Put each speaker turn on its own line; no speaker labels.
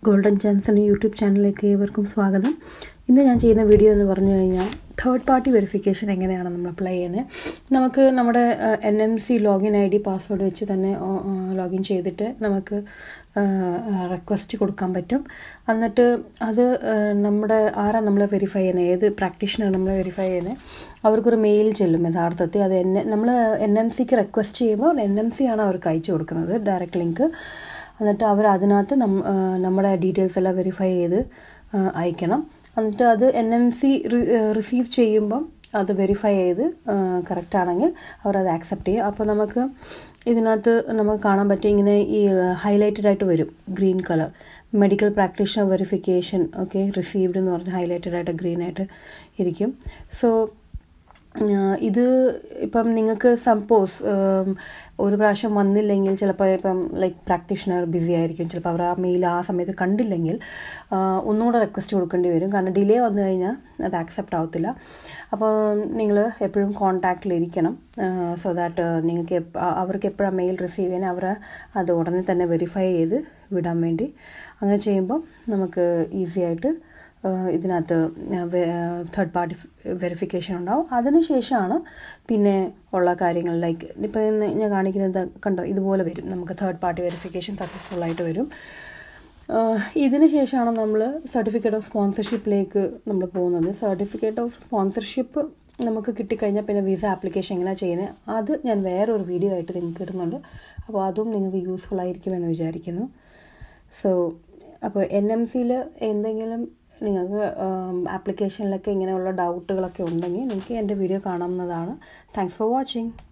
golden ചാൻസിൻ്റെ YouTube ചാനലിലേക്ക് ഏവർക്കും സ്വാഗതം ഇന്ന് ഞാൻ ചെയ്യുന്ന വീഡിയോ എന്ന് പറഞ്ഞു കഴിഞ്ഞാൽ തേർഡ് പാർട്ടി വെരിഫിക്കേഷൻ എങ്ങനെയാണ് നമ്മൾ അപ്ലൈ ചെയ്യുന്നത് നമുക്ക് നമ്മുടെ N M C login I D password വെച്ച് തന്നെ ലോഗിൻ ചെയ്തിട്ട് നമുക്ക് റിക്വസ്റ്റ് കൊടുക്കാൻ പറ്റും എന്നിട്ട് അത് നമ്മുടെ ആരാ നമ്മൾ വെരിഫൈ ചെയ്യുന്നത് ഏത് പ്രാക്ടീഷനാണ് നമ്മൾ വെരിഫൈ ചെയ്യുന്നത് അവർക്കൊരു മെയിൽ ചെല്ലും യഥാർത്ഥത്തിൽ അത് എൻ നമ്മൾ എൻ എം സിക്ക് റിക്വസ്റ്റ് ചെയ്യുമ്പോൾ എൻ എം സി ആണ് അവർക്ക് അയച്ചു കൊടുക്കുന്നത് ഡയറക്റ്റ് ലിങ്ക് എന്നിട്ട് അവർ അതിനകത്ത് നമ്മുടെ ഡീറ്റെയിൽസ് എല്ലാം വെരിഫൈ ചെയ്ത് അയക്കണം എന്നിട്ട് അത് എൻ എം സി റിസീവ് ചെയ്യുമ്പം അത് വെരിഫൈ ചെയ്ത് കറക്റ്റ് ആണെങ്കിൽ അവർ അത് ആക്സെപ്റ്റ് ചെയ്യും അപ്പോൾ നമുക്ക് ഇതിനകത്ത് നമുക്ക് കാണാൻ പറ്റും ഇങ്ങനെ ഈ ഹൈലൈറ്റഡ് ആയിട്ട് വരും green colour medical practitioner verification okay received എന്ന് പറഞ്ഞ് ഹൈലൈറ്റഡ് ആയിട്ട് ഗ്രീൻ ആയിട്ട് ഇരിക്കും സോ ഇത് ഇപ്പം നിങ്ങൾക്ക് സപ്പോസ് ഒരു പ്രാവശ്യം വന്നില്ലെങ്കിൽ ചിലപ്പോൾ ഇപ്പം ലൈക്ക് പ്രാക്ടീഷണർ ബിസി ആയിരിക്കും ചിലപ്പോൾ അവർ ആ മെയിൽ ആ സമയത്ത് കണ്ടില്ലെങ്കിൽ ഒന്നുകൂടെ റിക്വസ്റ്റ് കൊടുക്കേണ്ടി വരും കാരണം ഡിലേ വന്നു കഴിഞ്ഞാൽ അത് ആക്സെപ്റ്റ് ആവത്തില്ല അപ്പോൾ നിങ്ങൾ എപ്പോഴും കോൺടാക്റ്റിലിരിക്കണം സോ ദാറ്റ് നിങ്ങൾക്ക് അവർക്ക് എപ്പോഴാണ് മെയിൽ റിസീവ് ചെയ്യാൻ അവർ അത് ഉടനെ തന്നെ വെരിഫൈ ചെയ്ത് വിടാൻ വേണ്ടി അങ്ങനെ ചെയ്യുമ്പം നമുക്ക് ഈസി ആയിട്ട് ഇതിനകത്ത് തേർഡ് പാർട്ടി വെരിഫിക്കേഷൻ ഉണ്ടാവും അതിനുശേഷമാണ് പിന്നെ ഉള്ള കാര്യങ്ങൾ ലൈക്ക് ഇപ്പം ഞാൻ കാണിക്കുന്നത് കണ്ടോ ഇതുപോലെ വരും നമുക്ക് തേർഡ് പാർട്ടി വെരിഫിക്കേഷൻ സക്സസ്ഫുൾ ആയിട്ട് വരും ഇതിന് ശേഷമാണ് നമ്മൾ സർട്ടിഫിക്കറ്റ് ഓഫ് സ്പോൺസർഷിപ്പിലേക്ക് നമ്മൾ പോകുന്നത് സർട്ടിഫിക്കറ്റ് ഓഫ് സ്പോൺസർഷിപ്പ് നമുക്ക് കിട്ടിക്കഴിഞ്ഞാൽ പിന്നെ വിസ ആപ്ലിക്കേഷൻ എങ്ങനെയാണ് ചെയ്യുന്നത് അത് ഞാൻ വേറൊരു വീഡിയോ ആയിട്ട് നിങ്ങൾക്ക് ഇടുന്നുണ്ട് അപ്പോൾ അതും നിങ്ങൾക്ക് യൂസ്ഫുൾ ആയിരിക്കുമെന്ന് വിചാരിക്കുന്നു സോ അപ്പോൾ എൻ എം സിയിൽ എന്തെങ്കിലും നിങ്ങൾക്ക് ആപ്ലിക്കേഷനിലൊക്കെ ഇങ്ങനെയുള്ള ഡൗട്ടുകളൊക്കെ ഉണ്ടെങ്കിൽ നിങ്ങൾക്ക് എൻ്റെ വീഡിയോ കാണാവുന്നതാണ് താങ്ക്സ് ഫോർ വാച്ചിങ്